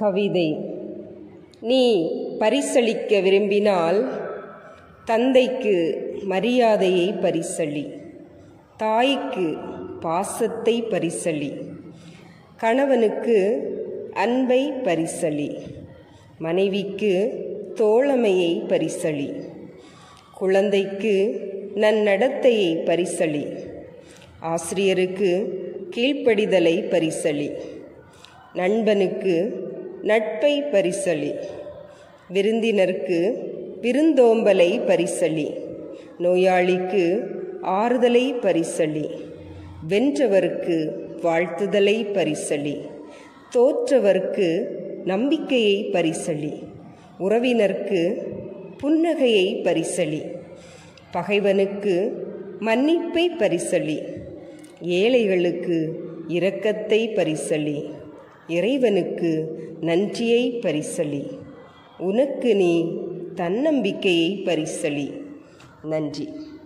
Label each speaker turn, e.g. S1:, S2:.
S1: கவிதை நீ பரிசளிக்க விரும்பினால் தந்தைக்கு மரியாதையை பரிசளி தாய்க்கு பாசத்தை பரிசளி கணவனுக்கு அன்பை பரிசளி மனைவிக்கு தோழமையை பரிசளி குழந்தைக்கு நன்னடத்தையை பரிசளி ஆசிரியருக்கு கீழ்ப்படிதலை பரிசளி நண்பனுக்கு நட்பை பரிசளி விருந்தினருக்கு விருந்தோம்பலை பரிசளி நோயாளிக்கு ஆறுதலை பரிசளி வென்றவருக்கு வாழ்த்துதலை பரிசளி தோற்றவர்க்கு நம்பிக்கையை பரிசளி உறவினர்க்கு புன்னகையை பரிசளி பகைவனுக்கு மன்னிப்பை பரிசளி ஏழைகளுக்கு இரக்கத்தை பரிசளி இறைவனுக்கு நன்றியை பரிசளி உனக்கு நீ தன்னம்பிக்கையை பரிசளி நன்றி